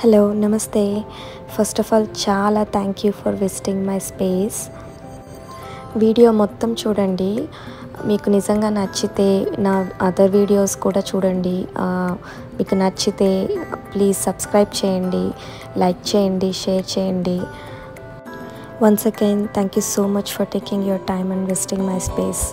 hello నమస్తే first of all చాలా thank you for visiting my space video మొత్తం చూడండి మీకు నిజంగా నచ్చితే నా అదర్ వీడియోస్ కూడా చూడండి ఆ, మీకు నచ్చితే ప్లీజ్ సబ్స్క్రైబ్ చేయండి లైక్ చేయండి షేర్ చేయండి once again thank you so much for taking your time and visiting my space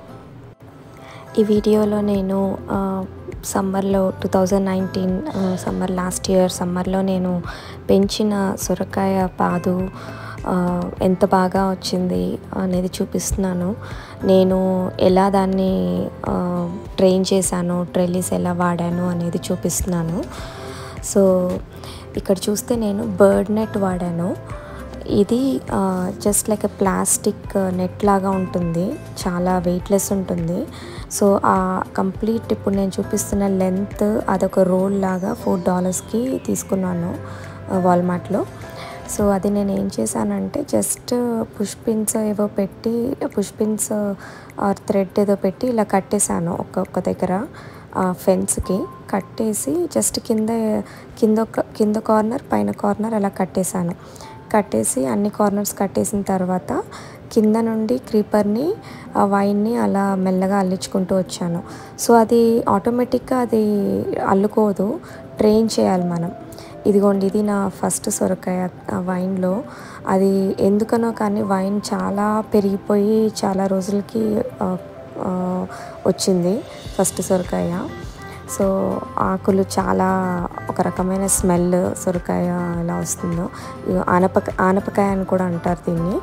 ఈ వీడియోలో నేను ఆ, సమ్మర్లో two thousand nineteen summer last year సమ్మర్లో నేను పెంచిన సొరకాయ పాదు ఆ, ఎంత బాగా వచ్చింది అనేది చూపిస్తున్నాను నేను ఎలా దాన్ని ఆ, ట్రైన్ చేశాను ట్రెల్లీస్ ఎలా వాడాను అనేది చూపిస్తున్నాను సో ఇక్కడ చూస్తే నేను బర్డ్ నెట్ వాడాను ఇది జస్ట్ లైక్ ప్లాస్టిక్ నెట్ లాగా ఉంటుంది చాలా వెయిట్లెస్ ఉంటుంది సో ఆ కంప్లీట్ ఇప్పుడు నేను చూపిస్తున్న లెంత్ అదొక రోల్ లాగా ఫోర్ డాలర్స్కి తీసుకున్నాను వాల్మార్ట్లో సో అది నేను ఏం చేశానంటే జస్ట్ పుష్పిన్స్ ఏవో పెట్టి పుష్పిన్స్ ఆర్ థ్రెడ్ ఏదో పెట్టి ఇలా కట్టేశాను ఒక్కొక్క దగ్గర ఫెన్స్కి కట్టేసి జస్ట్ కింద కింద ఒక- కింద కార్నర్ పైన కార్నర్ అలా కట్టేశాను కట్టేసి అన్ని కార్నర్స్ కట్టేసిన తర్వాత కింద నుండి క్రీపర్ని ఆ వైన్ని అలా మెల్లగా అల్లించుకుంటూ వచ్చాను సో అది ఆటోమేటిక్గా అది అల్లుకోదు ట్రైన్ చేయాలి మనం ఇదిగోండి ఇది నా ఫస్ట్ సొరకాయ ఆ వైన్లో అది ఎందుకనో కానీ వైన్ చాలా పెరిగిపోయి చాలా రోజులకి ఆ, ఆ, వచ్చింది ఫస్ట్ సొరకాయ సో ఆకులు చాలా ఒక రకమైన స్మెల్ సొరకాయ ఎలా వస్తుందో ఇగో ఆనపక ఆనపకాయ అని కూడా అంటారు దీన్ని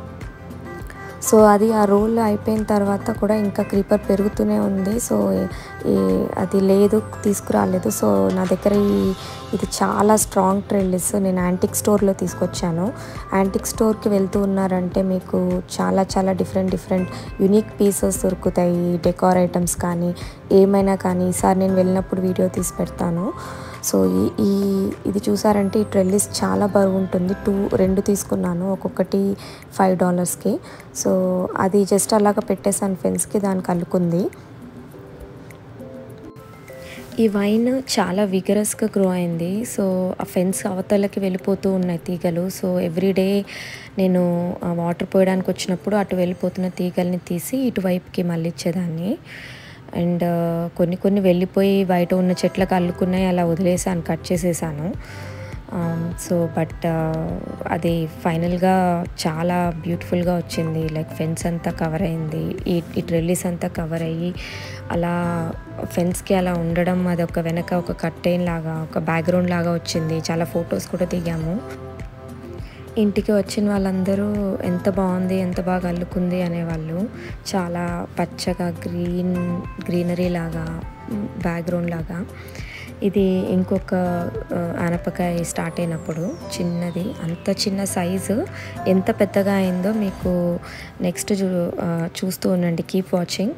సో అది ఆ రోల్ అయిపోయిన తర్వాత కూడా ఇంకా క్రీపర్ పెరుగుతూనే ఉంది సో ఈ అది లేదు తీసుకురాలేదు సో నా దగ్గర ఈ ఇది చాలా స్ట్రాంగ్ ట్రెల్లిస్ నేను యాంటిక్ స్టోర్లో తీసుకొచ్చాను యాంటిక్ స్టోర్కి వెళ్తూ ఉన్నారంటే మీకు చాలా చాలా డిఫరెంట్ డిఫరెంట్ యునిక్ పీసెస్ దొరుకుతాయి డెకార్ ఐటమ్స్ కానీ ఏమైనా కానీ ఈసారి నేను వెళ్ళినప్పుడు వీడియో తీసి పెడతాను సో ఈ ఈ ఇది చూసారంటే ఈ ట్రెల్లిస్ చాలా బరువు ఉంటుంది టూ రెండు తీసుకున్నాను ఒక్కొక్కటి ఫైవ్ డాలర్స్కి సో అది జస్ట్ అలాగ పెట్టేసాను ఫెన్స్కి దానికి అల్లుకుంది ఈ వైన్ చాలా విగరస్గా గ్రో అయింది సో ఆ ఫెన్స్ అవతలకి వెళ్ళిపోతూ ఉన్నాయి తీగలు సో ఎవ్రీడే నేను ఆ వాటర్ పోయడానికి వచ్చినప్పుడు అటు వెళ్ళిపోతున్న తీగల్ని తీసి ఇటువైపుకి మళ్ళీ ఇచ్చేదాన్ని అండ్ కొన్ని కొన్ని వెళ్ళిపోయి బయట ఉన్న చెట్లకు అల్లుకున్నాయి అలా వదిలేసాను కట్ చేసేసాను సో బట్ అది ఫైనల్గా చాలా బ్యూటిఫుల్గా వచ్చింది లైక్ ఫెన్స్ అంతా కవర్ అయింది ఈ ఈ ట్రెల్లీస్ అంతా కవర్ అయ్యి అలా ఫెన్స్కి అలా ఉండడం అది ఒక వెనక ఒక కట్టెన్ లాగా ఒక బ్యాక్గ్రౌండ్ లాగా వచ్చింది చాలా ఫొటోస్ కూడా దిగాము ఇంటికి వచ్చిన వాళ్ళందరూ ఎంత బాగుంది ఎంత బాగా అల్లుకుంది అనేవాళ్ళు చాలా పచ్చగా గ్రీన్ గ్రీనరీ లాగా బ్యాక్గ్రౌండ్ లాగా ఇది ఇంకొక ఆ, ఆనపకాయ స్టార్ట్ అయినప్పుడు చిన్నది అంత చిన్న సైజు ఎంత పెద్దగా అయిందో మీకు నెక్స్ట్ చూ ఆ, చూస్తూ ఉండండి కీప్ వాచింగ్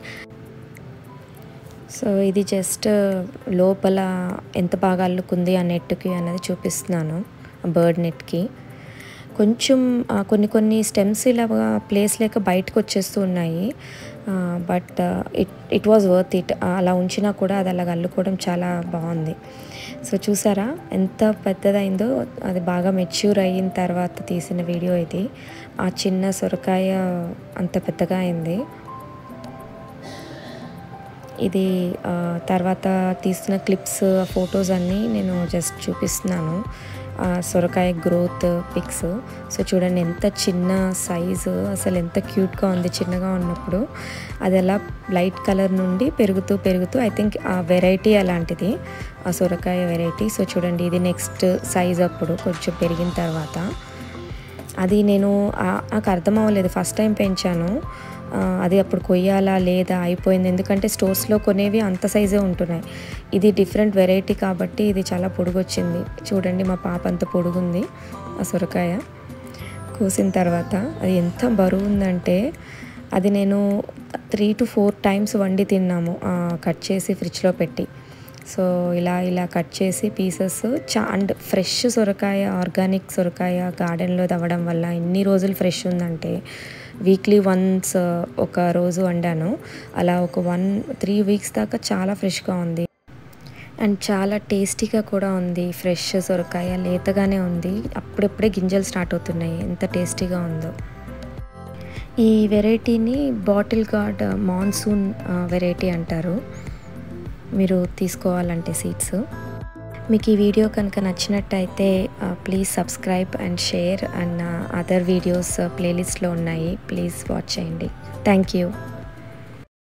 సో ఇది జస్ట్ లోపల ఎంత బాగా అల్లుకుంది ఆ నెట్కి అనేది చూపిస్తున్నాను బర్డ్ నెట్కి కొంచెం ఆ, కొన్ని కొన్ని స్టెమ్స్ ఇలా ప్లేస్ లేక బయటకు వచ్చేస్తూ ఉన్నాయి but it it was worth it అలా ఉంచినా కూడా అది అలాగ అల్లుకోవడం చాలా బాగుంది సో చూసారా ఎంత పెద్దదైందో అది బాగా మెచ్యూర్ అయిన తర్వాత తీసిన వీడియో ఇది ఆ చిన్న సొరకాయ అంత పెద్దగా అయింది ఇది ఆ, తర్వాత తీసిన క్లిప్స్ ఫొటోస్ అన్నీ నేను జస్ట్ చూపిస్తున్నాను ఆ, సొరకాయ గ్రోత్ పిక్స్ సో చూడండి ఎంత చిన్న సైజు అసలు ఎంత క్యూట్గా ఉంది చిన్నగా ఉన్నప్పుడు అది అలా లైట్ కలర్ నుండి పెరుగుతూ పెరుగుతూ ఐ థింక్ ఆ వెరైటీ అలాంటిది ఆ సొరకాయ వెరైటీ సో చూడండి ఇది నెక్స్ట్ సైజ్ అప్పుడు కొంచెం పెరిగిన తర్వాత అది నేను ఆ- నాకు అర్థం అవ్వలేదు ఫస్ట్ టైం పెంచాను ఆ, అది అప్పుడు కొయ్యాలా లేదా అయిపోయింది ఎందుకంటే స్టోర్స్లో కొనేవి అంత సైజే ఉంటున్నాయి ఇది డిఫరెంట్ వెరైటీ కాబట్టి ఇది చాలా పొడుగు వచ్చింది చూడండి మా పాప అంత పొడుగుంది ఆ సొరకాయ కోసిన తర్వాత అది ఎంత బరువు ఉందంటే అది నేను త్రీ టు ఫోర్ టైమ్స్ వండి తిన్నాము ఆ, కట్ చేసి ఫ్రిడ్జ్లో పెట్టి సో ఇలా ఇలా కట్ చేసి పీసెస్ చా అండ్ ఫ్రెష్ సొరకాయ ఆర్గానిక్ సొరకాయ గార్డెన్లో తవ్వడం వల్ల ఎన్ని రోజులు ఫ్రెష్ ఉందంటే వీక్లీ వన్స్ ఒక రోజు వండాను అలా ఒక వన్ త్రీ వీక్స్ దాకా చాలా ఫ్రెష్గా ఉంది అండ్ చాలా టేస్టీగా కూడా ఉంది ఫ్రెష్ సొరకాయ లేతగానే ఉంది అప్పుడప్పుడే గింజలు స్టార్ట్ అవుతున్నాయి ఎంత టేస్టీగా ఉందో ఈ వెరైటీని బాటిల్ గార్డ్ మాన్సూన్ వెరైటీ అంటారు మీరు తీసుకోవాలంటే సీడ్స్ మీకు ఈ వీడియో కనుక నచ్చినట్టయితే please subscribe and share and other videos ప్లేలిస్ట్లో ఉన్నాయి ప్లీజ్ వాచ్ చేయండి థ్యాంక్ యూ